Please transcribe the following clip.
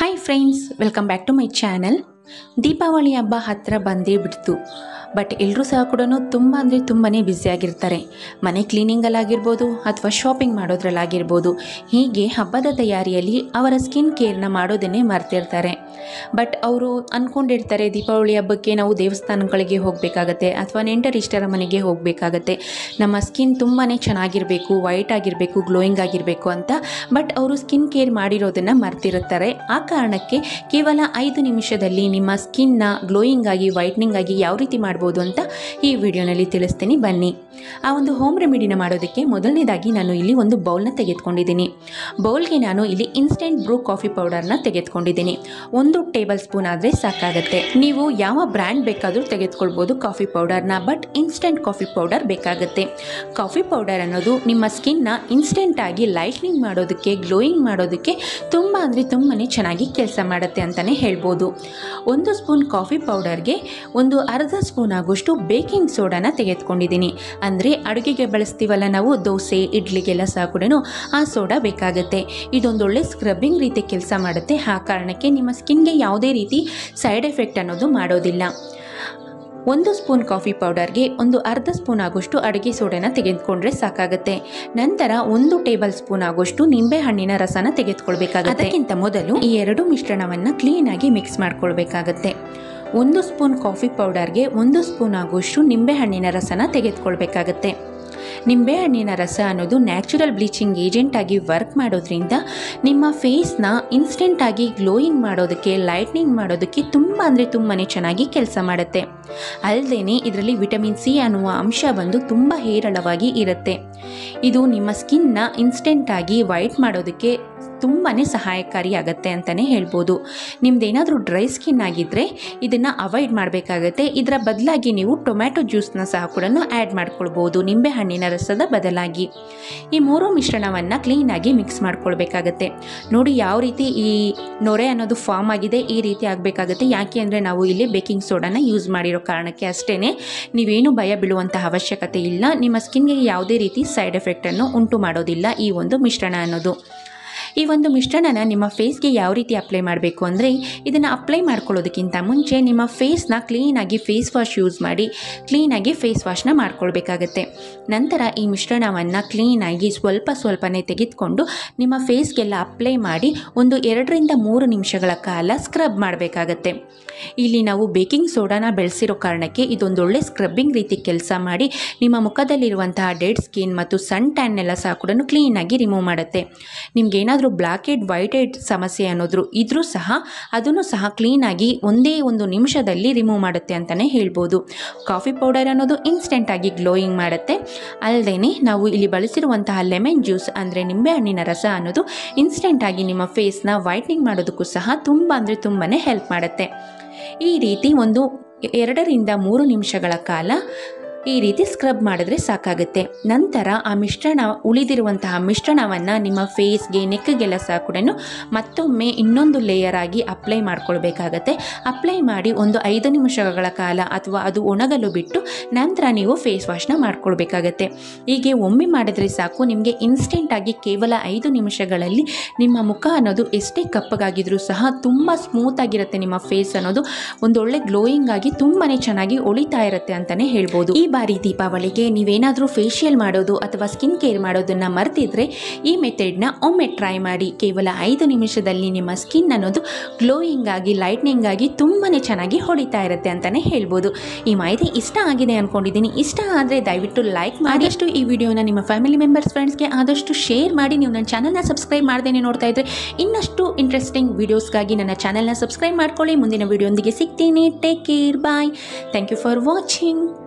hi friends welcome back to my channel Deepavali ಹಬ್ಬ ಹತ್ತಿರ ಬಂದೇ ಬಿಡ್ತು ಬಟ್ ಎಲ್ಲರೂ ಸಹ ಕೂಡ ತುಂಬ ಅಂದರೆ ತುಂಬಾ ಬ್ಯುಸಿಯಾಗಿರ್ತಾರೆ ಮನೆ ಕ್ಲೀನಿಂಗಲ್ಲಾಗಿರ್ಬೋದು ಅಥವಾ ಶಾಪಿಂಗ್ ಮಾಡೋದ್ರಲ್ಲಾಗಿರ್ಬೋದು ಹೀಗೆ ಹಬ್ಬದ ತಯಾರಿಯಲ್ಲಿ ಅವರ ಸ್ಕಿನ್ ಕೇರ್ನ ಮಾಡೋದನ್ನೇ ಮರ್ತಿರ್ತಾರೆ ಬಟ್ ಅವರು ಅಂದ್ಕೊಂಡಿರ್ತಾರೆ ದೀಪಾವಳಿ ಹಬ್ಬಕ್ಕೆ ನಾವು ದೇವಸ್ಥಾನಗಳಿಗೆ ಹೋಗಬೇಕಾಗತ್ತೆ ಅಥವಾ ನೆಂಟರಿಷ್ಟರ ಮನೆಗೆ ಹೋಗಬೇಕಾಗತ್ತೆ ನಮ್ಮ ಸ್ಕಿನ್ ತುಂಬಾ ಚೆನ್ನಾಗಿರಬೇಕು ವೈಟ್ ಆಗಿರಬೇಕು ಗ್ಲೋಯಿಂಗ್ ಆಗಿರಬೇಕು ಅಂತ ಬಟ್ ಅವರು ಸ್ಕಿನ್ ಕೇರ್ ಮಾಡಿರೋದನ್ನು ಮರ್ತಿರುತ್ತಾರೆ ಆ ಕಾರಣಕ್ಕೆ ಕೇವಲ ಐದು ನಿಮಿಷದಲ್ಲಿ ನಿಮ್ಮ ಸ್ಕಿನ್ನ ಗ್ಲೋಯಿಂಗ್ ಆಗಿ ವೈಟ್ನಿಂಗ್ ಆಗಿ ಯಾವ ರೀತಿ ಮಾಡ್ಬೋದು ಅಂತ ಈ ವಿಡಿಯೋನಲ್ಲಿ ತಿಳಿಸ್ತೀನಿ ಬನ್ನಿ ಆ ಒಂದು ಹೋಮ್ ರೆಮಿಡಿನ ಮಾಡೋದಕ್ಕೆ ಮೊದಲನೇದಾಗಿ ನಾನು ಇಲ್ಲಿ ಒಂದು ಬೌಲ್ನ ತೆಗೆದುಕೊಂಡಿದ್ದೀನಿ ಬೌಲ್ಗೆ ನಾನು ಇಲ್ಲಿ ಇನ್ಸ್ಟೆಂಟ್ ಬ್ರೂ ಕಾಫಿ ಪೌಡರ್ನ ತೆಗೆದುಕೊಂಡಿದ್ದೀನಿ ಒಂದು ಟೇಬಲ್ ಸ್ಪೂನ್ ಆದರೆ ಸಾಕಾಗತ್ತೆ ನೀವು ಯಾವ ಬ್ರ್ಯಾಂಡ್ ಬೇಕಾದರೂ ತೆಗೆದುಕೊಳ್ಬೋದು ಕಾಫಿ ಪೌಡರ್ನ ಬಟ್ ಇನ್ಸ್ಟೆಂಟ್ ಕಾಫಿ ಪೌಡರ್ ಬೇಕಾಗುತ್ತೆ ಕಾಫಿ ಪೌಡರ್ ಅನ್ನೋದು ನಿಮ್ಮ ಸ್ಕಿನ್ನ ಇನ್ಸ್ಟೆಂಟಾಗಿ ಲೈಟ್ನಿಂಗ್ ಮಾಡೋದಕ್ಕೆ ಗ್ಲೋಯಿಂಗ್ ಮಾಡೋದಕ್ಕೆ ತುಂಬ ಅಂದರೆ ತುಂಬಾ ಚೆನ್ನಾಗಿ ಕೆಲಸ ಮಾಡುತ್ತೆ ಅಂತಲೇ ಹೇಳ್ಬೋದು ಒಂದು ಸ್ಪೂನ್ ಕಾಫಿ ಪೌಡರ್ಗೆ ಒಂದು ಅರ್ಧ ಸ್ಪೂನ್ ಆಗುವಷ್ಟು ಬೇಕಿಂಗ್ ಸೋಡಾನ ತೆಗೆದುಕೊಂಡಿದ್ದೀನಿ ಅಂದರೆ ಅಡುಗೆಗೆ ಬಳಸ್ತೀವಲ್ಲ ನಾವು ದೋಸೆ ಇಡ್ಲಿಗೆಲ್ಲ ಸಹ ಕೂಡ ಆ ಸೋಡಾ ಬೇಕಾಗುತ್ತೆ ಇದೊಂದೊಳ್ಳೆ ಸ್ಕ್ರಬ್ಬಿಂಗ್ ರೀತಿ ಕೆಲಸ ಮಾಡುತ್ತೆ ಆ ಕಾರಣಕ್ಕೆ ನಿಮ್ಮ ಸ್ಕಿನ್ಗೆ ಯಾವುದೇ ರೀತಿ ಸೈಡ್ ಎಫೆಕ್ಟ್ ಅನ್ನೋದು ಮಾಡೋದಿಲ್ಲ ಒಂದು ಸ್ಪೂನ್ ಕಾಫಿ ಪೌಡರ್ಗೆ ಒಂದು ಅರ್ಧ ಸ್ಪೂನ್ ಆಗುವಷ್ಟು ಅಡುಗೆ ಸೋಡಾನ ತೆಗೆದುಕೊಂಡ್ರೆ ಸಾಕಾಗುತ್ತೆ ನಂತರ ಒಂದು ಟೇಬಲ್ ಸ್ಪೂನ್ ಆಗುವಷ್ಟು ನಿಂಬೆ ಹಣ್ಣಿನ ರಸನ ತೆಗೆದುಕೊಳ್ಬೇಕಾಗುತ್ತೆ ಅದಕ್ಕಿಂತ ಮೊದಲು ಈ ಎರಡು ಮಿಶ್ರಣವನ್ನು ಕ್ಲೀನಾಗಿ ಮಿಕ್ಸ್ ಮಾಡ್ಕೊಳ್ಬೇಕಾಗತ್ತೆ ಒಂದು ಸ್ಪೂನ್ ಕಾಫಿ ಪೌಡರ್ಗೆ ಒಂದು ಸ್ಪೂನ್ ಆಗುವಷ್ಟು ನಿಂಬೆಹಣ್ಣಿನ ರಸನ ತೆಗೆದುಕೊಳ್ಬೇಕಾಗತ್ತೆ ನಿಂಬೆಹಣ್ಣಿನ ರಸ ಅನ್ನೋದು ನ್ಯಾಚುರಲ್ ಬ್ಲೀಚಿಂಗ್ ಏಜೆಂಟ್ ಆಗಿ ವರ್ಕ್ ಮಾಡೋದ್ರಿಂದ ನಿಮ್ಮ ಫೇಸ್ನ ಇನ್ಸ್ಟೆಂಟಾಗಿ ಗ್ಲೋಯಿಂಗ್ ಮಾಡೋದಕ್ಕೆ ಲೈಟ್ನಿಂಗ್ ಮಾಡೋದಕ್ಕೆ ತುಂಬ ಅಂದರೆ ತುಂಬಾ ಚೆನ್ನಾಗಿ ಕೆಲಸ ಮಾಡುತ್ತೆ ಅಲ್ಲದೆ ಇದರಲ್ಲಿ ವಿಟಮಿನ್ ಸಿ ಅನ್ನುವ ಅಂಶ ಬಂದು ತುಂಬ ಹೇರಳವಾಗಿ ಇರುತ್ತೆ ಇದು ನಿಮ್ಮ ಸ್ಕಿನ್ನ ಇನ್ಸ್ಟೆಂಟಾಗಿ ವೈಟ್ ಮಾಡೋದಕ್ಕೆ ತುಂಬಾ ಸಹಾಯಕಾರಿಯಾಗತ್ತೆ ಅಂತಲೇ ಹೇಳ್ಬೋದು ನಿಮ್ದೇನಾದರೂ ಡ್ರೈ ಸ್ಕಿನ್ ಆಗಿದ್ದರೆ ಇದನ್ನು ಅವಾಯ್ಡ್ ಮಾಡಬೇಕಾಗತ್ತೆ ಇದರ ಬದಲಾಗಿ ನೀವು ಟೊಮ್ಯಾಟೊ ಜ್ಯೂಸ್ನ ಸಹ ಕೂಡ ಆ್ಯಡ್ ಮಾಡ್ಕೊಳ್ಬೋದು ನಿಂಬೆ ಹಣ್ಣಿನ ರಸದ ಬದಲಾಗಿ ಈ ಮೂರು ಮಿಶ್ರಣವನ್ನು ಕ್ಲೀನಾಗಿ ಮಿಕ್ಸ್ ಮಾಡ್ಕೊಳ್ಬೇಕಾಗತ್ತೆ ನೋಡಿ ಯಾವ ರೀತಿ ಈ ನೊರೆ ಅನ್ನೋದು ಫಾರ್ಮ್ ಆಗಿದೆ ಈ ರೀತಿ ಆಗಬೇಕಾಗತ್ತೆ ಯಾಕೆ ಅಂದರೆ ನಾವು ಇಲ್ಲಿ ಬೇಕಿಂಗ್ ಸೋಡಾನ ಯೂಸ್ ಮಾಡಿರೋ ಕಾರಣಕ್ಕೆ ಅಷ್ಟೇ ನೀವೇನು ಭಯ ಬೀಳುವಂತಹ ಅವಶ್ಯಕತೆ ಇಲ್ಲ ನಿಮ್ಮ ಸ್ಕಿನ್ಗೆ ಯಾವುದೇ ರೀತಿ ಸೈಡ್ ಎಫೆಕ್ಟನ್ನು ಉಂಟು ಮಾಡೋದಿಲ್ಲ ಈ ಒಂದು ಮಿಶ್ರಣ ಅನ್ನೋದು ಈ ಒಂದು ಮಿಶ್ರಣನ ನಿಮ್ಮ ಫೇಸ್ಗೆ ಯಾವ ರೀತಿ ಅಪ್ಲೈ ಮಾಡಬೇಕು ಅಂದರೆ ಇದನ್ನು ಅಪ್ಲೈ ಮಾಡ್ಕೊಳ್ಳೋದಕ್ಕಿಂತ ಮುಂಚೆ ನಿಮ್ಮ ಫೇಸ್ನ ಕ್ಲೀನಾಗಿ ಫೇಸ್ ವಾಶ್ ಯೂಸ್ ಮಾಡಿ ಕ್ಲೀನಾಗಿ ಫೇಸ್ ವಾಶ್ನ ಮಾಡ್ಕೊಳ್ಬೇಕಾಗತ್ತೆ ನಂತರ ಈ ಮಿಶ್ರಣವನ್ನು ಕ್ಲೀನಾಗಿ ಸ್ವಲ್ಪ ಸ್ವಲ್ಪನೇ ತೆಗೆದುಕೊಂಡು ನಿಮ್ಮ ಫೇಸ್ಗೆಲ್ಲ ಅಪ್ಲೈ ಮಾಡಿ ಒಂದು ಎರಡರಿಂದ ಮೂರು ನಿಮಿಷಗಳ ಕಾಲ ಸ್ಕ್ರಬ್ ಮಾಡಬೇಕಾಗತ್ತೆ ಇಲ್ಲಿ ನಾವು ಬೇಕಿಂಗ್ ಸೋಡಾನ ಬೆಳೆಸಿರೋ ಕಾರಣಕ್ಕೆ ಇದೊಂದೊಳ್ಳೆ ಸ್ಕ್ರಬ್ಬಿಂಗ್ ರೀತಿ ಕೆಲಸ ಮಾಡಿ ನಿಮ್ಮ ಮುಖದಲ್ಲಿರುವಂತಹ ಡೆಡ್ ಸ್ಕಿನ್ ಮತ್ತು ಸನ್ ಟ್ಯಾನ್ನೆಲ್ಲ ಸಹ ಕೂಡ ಕ್ಲೀನಾಗಿ ರಿಮೂವ್ ಮಾಡುತ್ತೆ ನಿಮ್ಗೇನಾದರೂ ಬ್ಲ್ಯಾಕ್ ಹೆಡ್ ವೈಟ್ ಹೆಡ್ ಸಮಸ್ಯೆ ಅನ್ನೋದ್ರು ಇದ್ರೂ ಸಹ ಅದನ್ನು ಸಹ ಕ್ಲೀನಾಗಿ ಒಂದೇ ಒಂದು ನಿಮಿಷದಲ್ಲಿ ರಿಮೂವ್ ಮಾಡುತ್ತೆ ಅಂತಲೇ ಹೇಳ್ಬೋದು ಕಾಫಿ ಪೌಡರ್ ಅನ್ನೋದು ಇನ್ಸ್ಟೆಂಟಾಗಿ ಗ್ಲೋಯಿಂಗ್ ಮಾಡುತ್ತೆ ಅಲ್ಲದೆ ನಾವು ಇಲ್ಲಿ ಬಳಸಿರುವಂತಹ ಲೆಮನ್ ಜ್ಯೂಸ್ ಅಂದರೆ ನಿಂಬೆಹಣ್ಣಿನ ರಸ ಅನ್ನೋದು ಇನ್ಸ್ಟೆಂಟಾಗಿ ನಿಮ್ಮ ಫೇಸ್ನ ವೈಟ್ನಿಂಗ್ ಮಾಡೋದಕ್ಕೂ ಸಹ ತುಂಬ ಅಂದರೆ ತುಂಬಾ ಹೆಲ್ಪ್ ಮಾಡುತ್ತೆ ಈ ರೀತಿ ಒಂದು ಎರಡರಿಂದ ಮೂರು ನಿಮಿಷಗಳ ಕಾಲ ಈ ರೀತಿ ಸ್ಕ್ರಬ್ ಮಾಡಿದ್ರೆ ಸಾಕಾಗುತ್ತೆ ನಂತರ ಆ ಮಿಶ್ರಣ ಉಳಿದಿರುವಂತಹ ಮಿಶ್ರಣವನ್ನು ನಿಮ್ಮ ಫೇಸ್ಗೆ ನೆಕ್ಗೆಲ್ಲ ಸಹ ಕೂಡ ಮತ್ತೊಮ್ಮೆ ಇನ್ನೊಂದು ಲೇಯರ್ ಆಗಿ ಅಪ್ಲೈ ಮಾಡ್ಕೊಳ್ಬೇಕಾಗತ್ತೆ ಅಪ್ಲೈ ಮಾಡಿ ಒಂದು ಐದು ನಿಮಿಷಗಳ ಕಾಲ ಅಥವಾ ಅದು ಒಣಗಲು ಬಿಟ್ಟು ನಂತರ ನೀವು ಫೇಸ್ ವಾಶ್ನ ಮಾಡ್ಕೊಳ್ಬೇಕಾಗತ್ತೆ ಹೀಗೆ ಒಮ್ಮೆ ಮಾಡಿದ್ರೆ ಸಾಕು ನಿಮಗೆ ಇನ್ಸ್ಟೆಂಟಾಗಿ ಕೇವಲ ಐದು ನಿಮಿಷಗಳಲ್ಲಿ ನಿಮ್ಮ ಮುಖ ಅನ್ನೋದು ಎಷ್ಟೇ ಕಪ್ಪಗಾಗಿದ್ರೂ ಸಹ ತುಂಬ ಸ್ಮೂತ್ ಆಗಿರುತ್ತೆ ನಿಮ್ಮ ಫೇಸ್ ಅನ್ನೋದು ಒಂದೊಳ್ಳೆ ಗ್ಲೋಯಿಂಗ್ ಆಗಿ ತುಂಬಾ ಚೆನ್ನಾಗಿ ಒಳಿತಾ ಇರುತ್ತೆ ಅಂತಲೇ ಹೇಳ್ಬೋದು ಈ ಬಾರಿ ದೀಪಾವಳಿಗೆ ನೀವೇನಾದರೂ ಫೇಶಿಯಲ್ ಮಾಡೋದು ಅಥವಾ ಸ್ಕಿನ್ ಕೇರ್ ಮಾಡೋದನ್ನು ಮರ್ತಿದ್ರೆ ಈ ಮೆಥಡ್ನ ಒಮ್ಮೆ ಟ್ರೈ ಮಾಡಿ ಕೇವಲ ಐದು ನಿಮಿಷದಲ್ಲಿ ನಿಮ್ಮ ಸ್ಕಿನ್ ಅನ್ನೋದು ಗ್ಲೋಯಿಂಗ್ ಆಗಿ ಲೈಟ್ನಿಂಗ್ ಆಗಿ ತುಂಬಾ ಚೆನ್ನಾಗಿ ಹೊಡಿತಾ ಇರುತ್ತೆ ಅಂತಲೇ ಹೇಳ್ಬೋದು ಈ ಮಾಹಿತಿ ಇಷ್ಟ ಆಗಿದೆ ಅಂದ್ಕೊಂಡಿದ್ದೀನಿ ಇಷ್ಟ ಆದರೆ ದಯವಿಟ್ಟು ಲೈಕ್ ಆದಷ್ಟು ಈ ವಿಡಿಯೋನ ನಿಮ್ಮ ಫ್ಯಾಮಿಲಿ ಮೆಂಬರ್ಸ್ ಫ್ರೆಂಡ್ಸ್ಗೆ ಆದಷ್ಟು ಶೇರ್ ಮಾಡಿ ನೀವು ನನ್ನ ಚಾನಲ್ನ ಸಬ್ಸ್ಕ್ರೈಬ್ ಮಾಡ್ದೇನೆ ನೋಡ್ತಾ ಇದ್ರೆ ಇನ್ನಷ್ಟು ಇಂಟ್ರೆಸ್ಟಿಂಗ್ ವೀಡಿಯೋಸ್ಗಾಗಿ ನನ್ನ ಚಾನಲ್ನ ಸಬ್ಸ್ಕ್ರೈಬ್ ಮಾಡ್ಕೊಳ್ಳಿ ಮುಂದಿನ ವಿಡಿಯೋಂದಿಗೆ ಸಿಗ್ತೀನಿ take care bye thank you for watching